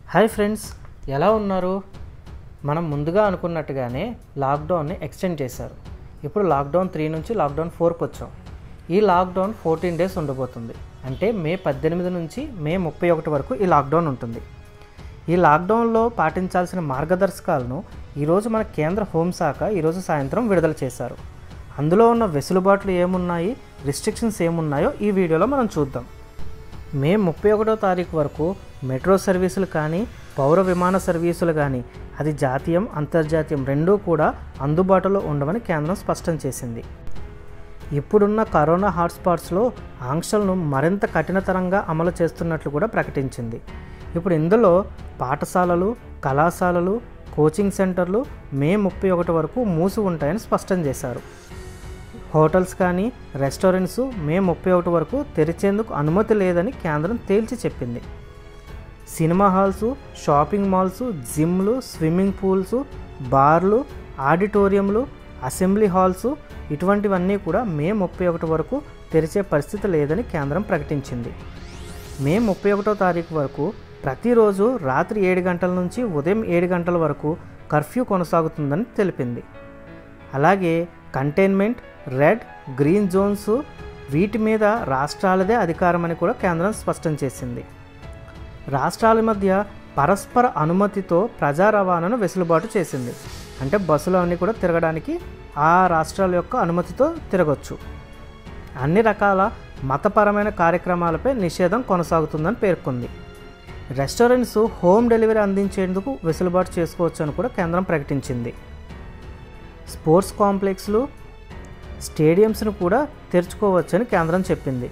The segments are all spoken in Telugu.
హాయ్ ఫ్రెండ్స్ ఎలా ఉన్నారు మనం ముందుగా అనుకున్నట్టుగానే లాక్డౌన్ని ఎక్స్టెండ్ చేశారు ఇప్పుడు లాక్డౌన్ త్రీ నుంచి లాక్డౌన్ ఫోర్కి వచ్చాం ఈ లాక్డౌన్ ఫోర్టీన్ డేస్ ఉండబోతుంది అంటే మే పద్దెనిమిది నుంచి మే ముప్పై ఒకటి వరకు ఈ లాక్డౌన్ ఉంటుంది ఈ లాక్డౌన్లో పాటించాల్సిన మార్గదర్శకాలను ఈరోజు మన కేంద్ర హోంశాఖ ఈరోజు సాయంత్రం విడుదల చేశారు అందులో ఉన్న వెసులుబాట్లు ఏమున్నాయి రిస్ట్రిక్షన్స్ ఏమున్నాయో ఈ వీడియోలో మనం చూద్దాం మే ముప్పై ఒకటో తారీఖు వరకు మెట్రో సర్వీసులు కానీ పౌర విమాన సర్వీసులు కానీ అది జాతీయం అంతర్జాతీయం రెండూ కూడా అందుబాటులో ఉండవని కేంద్రం స్పష్టం చేసింది ఇప్పుడున్న కరోనా హాట్స్పాట్స్లో ఆంక్షలను మరింత కఠినతరంగా అమలు చేస్తున్నట్లు కూడా ప్రకటించింది ఇప్పుడు ఇందులో పాఠశాలలు కళాశాలలు కోచింగ్ సెంటర్లు మే ముప్పై ఒకటి వరకు మూసి ఉంటాయని స్పష్టం చేశారు హోటల్స్ కానీ రెస్టారెంట్స్ మే ముప్పై ఒకటి వరకు తెరిచేందుకు అనుమతి లేదని కేంద్రం తేల్చి చెప్పింది సినిమా హాల్స్ షాపింగ్ మాల్స్ జిమ్లు స్విమ్మింగ్ పూల్స్ బార్లు ఆడిటోరియంలు అసెంబ్లీ హాల్స్ ఇటువంటివన్నీ కూడా మే ముప్పై ఒకటి వరకు తెరిచే పరిస్థితి లేదని కేంద్రం ప్రకటించింది మే ముప్పై ఒకటో తారీఖు వరకు ప్రతిరోజు రాత్రి ఏడు గంటల నుంచి ఉదయం ఏడు గంటల వరకు కర్ఫ్యూ కొనసాగుతుందని తెలిపింది అలాగే కంటైన్మెంట్ రెడ్ గ్రీన్ జోన్స్ వీటి మీద రాష్ట్రాలదే అధికారమని కూడా కేంద్రం స్పష్టం చేసింది రాష్ట్రాల మధ్య పరస్పర అనుమతితో ప్రజా రవాణాను వెసులుబాటు చేసింది అంటే బస్సులు అన్నీ కూడా తిరగడానికి ఆ రాష్ట్రాల యొక్క అనుమతితో తిరగచ్చు అన్ని రకాల మతపరమైన కార్యక్రమాలపై నిషేధం కొనసాగుతుందని పేర్కొంది రెస్టారెంట్స్ హోమ్ డెలివరీ అందించేందుకు వెసులుబాటు చేసుకోవచ్చు అని కూడా కేంద్రం ప్రకటించింది స్పోర్ట్స్ కాంప్లెక్స్లు స్టేడియంస్ను కూడా తెరుచుకోవచ్చని కేంద్రం చెప్పింది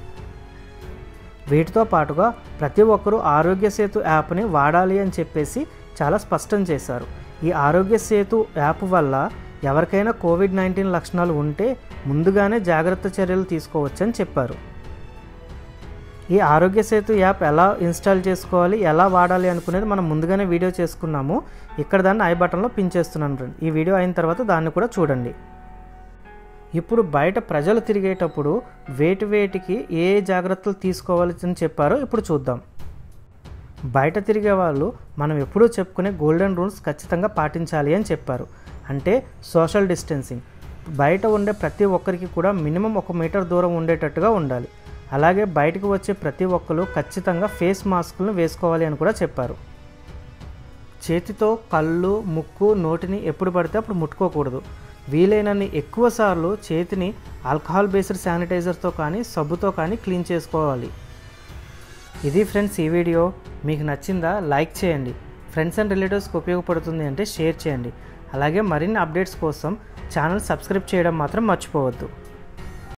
వీటితో పాటుగా ప్రతి ఒక్కరూ ఆరోగ్య సేతు యాప్ని వాడాలి అని చెప్పేసి చాలా స్పష్టం చేశారు ఈ ఆరోగ్య సేతు యాప్ వల్ల ఎవరికైనా కోవిడ్ నైన్టీన్ లక్షణాలు ఉంటే ముందుగానే జాగ్రత్త చర్యలు తీసుకోవచ్చని చెప్పారు ఈ ఆరోగ్య సేతు యాప్ ఎలా ఇన్స్టాల్ చేసుకోవాలి ఎలా వాడాలి అనుకునేది మనం ముందుగానే వీడియో చేసుకున్నాము ఇక్కడ దాన్ని ఐ బటన్లో పిన్ చేస్తున్నాను ఫ్రెండ్ ఈ వీడియో అయిన తర్వాత దాన్ని కూడా చూడండి ఇప్పుడు బయట ప్రజలు తిరిగేటప్పుడు వేటి వేటికి ఏ జాగ్రత్తలు తీసుకోవాలి అని చెప్పారో ఇప్పుడు చూద్దాం బయట తిరిగే వాళ్ళు మనం ఎప్పుడూ చెప్పుకునే గోల్డెన్ రూల్స్ ఖచ్చితంగా పాటించాలి అని చెప్పారు అంటే సోషల్ డిస్టెన్సింగ్ బయట ఉండే ప్రతి ఒక్కరికి కూడా మినిమం ఒక మీటర్ దూరం ఉండేటట్టుగా ఉండాలి అలాగే బయటకు వచ్చే ప్రతి ఒక్కరు ఖచ్చితంగా ఫేస్ మాస్కులను వేసుకోవాలి అని కూడా చెప్పారు చేతితో కళ్ళు ముక్కు నోటిని ఎప్పుడు పడితే అప్పుడు ముట్టుకోకూడదు వీలైనన్ని ఎక్కువ సార్లు చేతిని ఆల్కహాల్ బేస్డ్ శానిటైజర్తో కానీ సబ్బుతో కానీ క్లీన్ చేసుకోవాలి ఇది ఫ్రెండ్స్ ఈ వీడియో మీకు నచ్చిందా లైక్ చేయండి ఫ్రెండ్స్ అండ్ రిలేటివ్స్కి ఉపయోగపడుతుంది అంటే షేర్ చేయండి అలాగే మరిన్ని అప్డేట్స్ కోసం ఛానల్ సబ్స్క్రైబ్ చేయడం మాత్రం మర్చిపోవద్దు